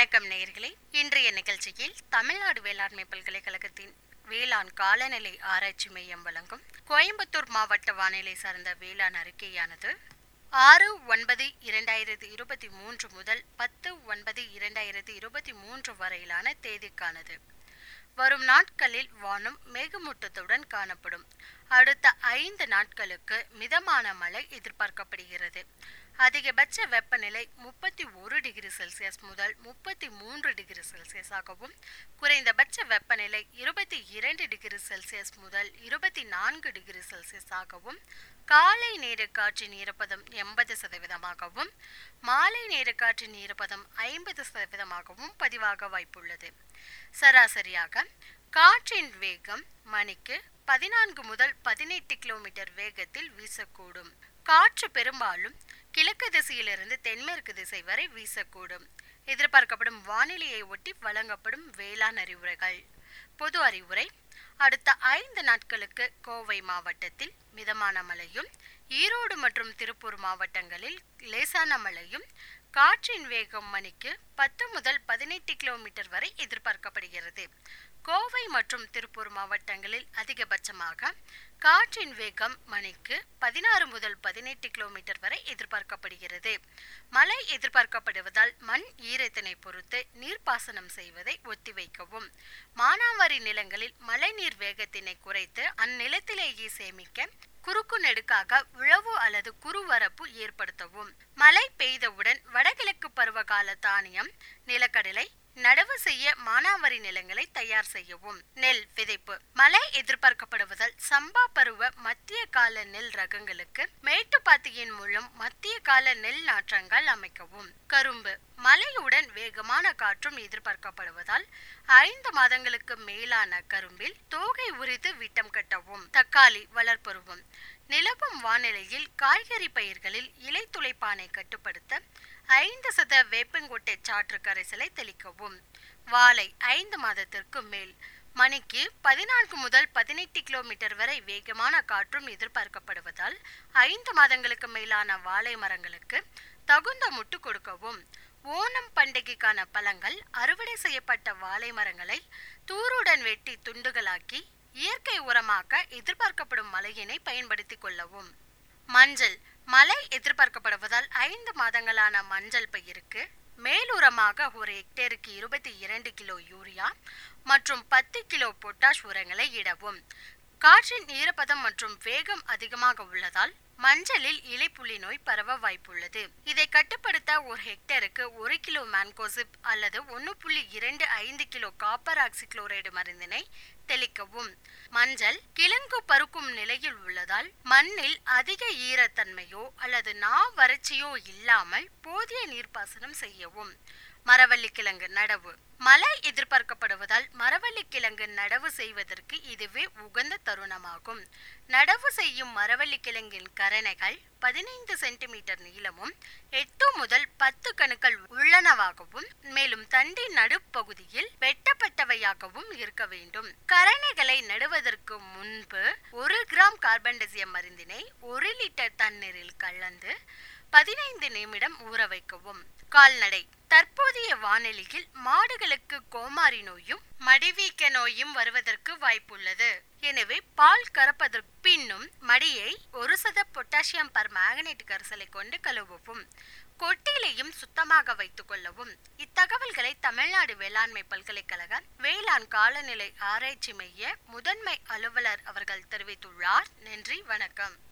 வணக்கம் நேயர்களே இன்றைய நிகழ்ச்சியில் தமிழ்நாடு வேளாண்மை பல்கலைக்கழகத்தின் வேளாண் காலநிலை ஆராய்ச்சி மையம் வழங்கும் கோயம்புத்தூர் மாவட்ட வானிலை சார்ந்த வேளாண் அறிக்கையானது ஆறு ஒன்பது இரண்டாயிரத்தி இருபத்தி மூன்று முதல் பத்து ஒன்பது இரண்டாயிரத்தி இருபத்தி மூன்று வரையிலான தேதிக்கானது வரும் நாட்களில் வானம் மேகமூட்டத்துடன் காணப்படும் அடுத்த ஐந்து நாட்களுக்கு மிதமான மழை எதிர்பார்க்கப்படுகிறது அதிகபட்ச வெப்பநிலை முப்பத்தி ஒரு டிகிரி செல்சியஸ் முதல் முப்பத்தி மூன்று டிகிரி செல்சியஸாகவும் குறைந்தபட்ச வெப்பநிலை இருபத்தி இரண்டு டிகிரி செல்சியஸ் முதல் இருபத்தி நான்கு டிகிரி செல்சியஸாகவும் காலை நேர காற்றின் ஈரப்பதம் எண்பது சதவீதமாகவும் மாலை நேர காற்றின் ஈரப்பதம் ஐம்பது சதவீதமாகவும் பதிவாக வாய்ப்புள்ளது சராசரியாக காற்றின் வேகம் மணிக்கு பதினான்கு முதல் பதினெட்டு கிலோமீட்டர் வேகத்தில் வீசக்கூடும் காற்று பெரும்பாலும் கிழக்கு திசையிலிருந்து தென்மேற்கு திசை வரை வீசக்கூடும் எதிர்பார்க்கப்படும் வானிலையை ஒட்டி வழங்கப்படும் வேளாண் அறிவுரைகள் பொது அறிவுரை அடுத்த ஐந்து நாட்களுக்கு கோவை மாவட்டத்தில் மிதமான மழையும் ஈரோடு மற்றும் திருப்பூர் மாவட்டங்களில் லேசான மழையும் காற்றின் வேகம் மணிக்கு பத்து முதல் பதினெட்டு கிலோமீட்டர் வரை எதிர்பார்க்கப்படுகிறது கோவை மற்றும் திருப்பூர் மாவட்டங்களில் அதிகபட்சமாக காற்றின் வேகம் மணிக்கு பதினாறு முதல் பதினெட்டு கிலோமீட்டர் வரை எதிர்பார்க்கப்படுகிறது மழை எதிர்பார்க்கப்படுவதால் மண் ஈரத்தினை பொறுத்து நீர்ப்பாசனம் செய்வதை ஒத்திவைக்கவும் மானாவாரி நிலங்களில் மழைநீர் வேகத்தினை குறைத்து அந்நிலத்திலேயே சேமிக்க குறுக்கு நெடுக்காக உழவு அல்லது குறுவரப்பு ஏற்படுத்தவும் மழை பெய்தவுடன் வடகிழக்கு பருவகால தானியம் நிலக்கடலை நடவு செய்ய மானாவாரி நிலங்களை தயார் செய்யவும் நெல் விதைப்பு மழை எதிர்பார்க்கப்படுவதால் சம்பா பருவ மத்திய கால நெல் ரகங்களுக்கு மேட்டுப்பாத்தியின் மூலம் மத்திய கால நெல் நாற்றங்கள் அமைக்கவும் கரும்பு மழையுடன் வேகமான காற்றும் எதிர்பார்க்கப்படுவதால் ஐந்து மாதங்களுக்கு மேலான கரும்பில் தோகை உரித்து விட்டம் கட்டவும் தக்காளி வளர்ப்பருவம் நிலவும் வானிலையில் காய்கறி பயிர்களில் இலை துளைப்பானை கட்டுப்படுத்த ஐந்து சத வேப்பங்கொட்டை சாற்று கரைசலை தெளிக்கவும் வாழை ஐந்து மாதத்திற்கு மேல் மணிக்கு பதினான்கு முதல் பதினெட்டு கிலோமீட்டர் வரை வேகமான காற்றும் எதிர்பார்க்கப்படுவதால் ஐந்து மாதங்களுக்கு மேலான வாழை மரங்களுக்கு தகுந்த முட்டு கொடுக்கவும் ஓணம் பண்டிகைக்கான பழங்கள் அறுவடை செய்யப்பட்ட வாழை மரங்களை தூருடன் வெட்டி துண்டுகளாக்கி இயற்கை உரமாக்க எதிர்பார்க்கப்படும் மழையினை பயன்படுத்திக் கொள்ளவும் மஞ்சள் மழை எதிர்பார்க்கப்படுவதால் ஐந்து மாதங்களான மஞ்சள் பயிருக்கு மேலுரமாக ஒரு ஹெக்டேருக்கு இருபத்தி இரண்டு கிலோ யூரியா மற்றும் பத்து கிலோ பொட்டாஷ் உரங்களை இடவும் காற்றின் ஈரப்பதம் மற்றும் வேகம் அதிகமாக உள்ளதால் மஞ்சளில் இலைப்புள்ளி நோய் பரவ வாய்ப்புள்ளது இதை கட்டுப்படுத்த ஒரு ஹெக்டேருக்கு ஒரு கிலோ மேன்கோசிப் அல்லது ஒன்று புள்ளி இரண்டு ஐந்து கிலோ காப்பர் ஆக்சிக்ளோரைடு மருந்தினை தெளிக்கவும் மஞ்சள் கிழங்கு பருக்கும் நிலையில் உள்ளதால் மண்ணில் அதிக ஈரத்தன்மையோ அல்லது நா வறட்சியோ இல்லாமல் போதிய நீர்ப்பாசனம் செய்யவும் மரவள்ளி கிழங்கு நடவு மழை எதிர்பார்க்கப்படுவதால் மரவள்ளி கிழங்கு நடவு செய்வதற்கு இதுவே உகந்த தருணமாகும் நடவு செய்யும் மரவள்ளி கிழங்கின் கரணைகள் பதினைந்து சென்டிமீட்டர் நீளமும் எட்டு முதல் பத்து கணுக்கள் உள்ளனவாகவும் மேலும் தண்டின் நடுப்பகுதியில் வெட்டப்பட்டவையாகவும் இருக்க வேண்டும் கரணைகளை நடுவதற்கு முன்பு ஒரு கிராம் கார்பன் டெசியம் மருந்தினை ஒரு லிட்டர் தண்ணீரில் கலந்து பதினைந்து நிமிடம் ஊற வைக்கவும் கால்நடை தற்போதைய வானிலையில் மாடுகளுக்கு கோமாரி நோயும் மடிவீக்க நோயும் வருவதற்கு வாய்ப்புள்ளது எனவே பால் கறப்பதற்கு பின்னும் மடியை ஒரு சத பொட்டாசியம் பர் மேக்னேட் கரிசலை கொண்டு கழுவவும் கொட்டிலையும் சுத்தமாக வைத்துக் கொள்ளவும் இத்தகவல்களை தமிழ்நாடு வேளாண்மை பல்கலைக்கழக வேளாண் காலநிலை ஆராய்ச்சி மைய முதன்மை அலுவலர் அவர்கள் தெரிவித்துள்ளார் நன்றி வணக்கம்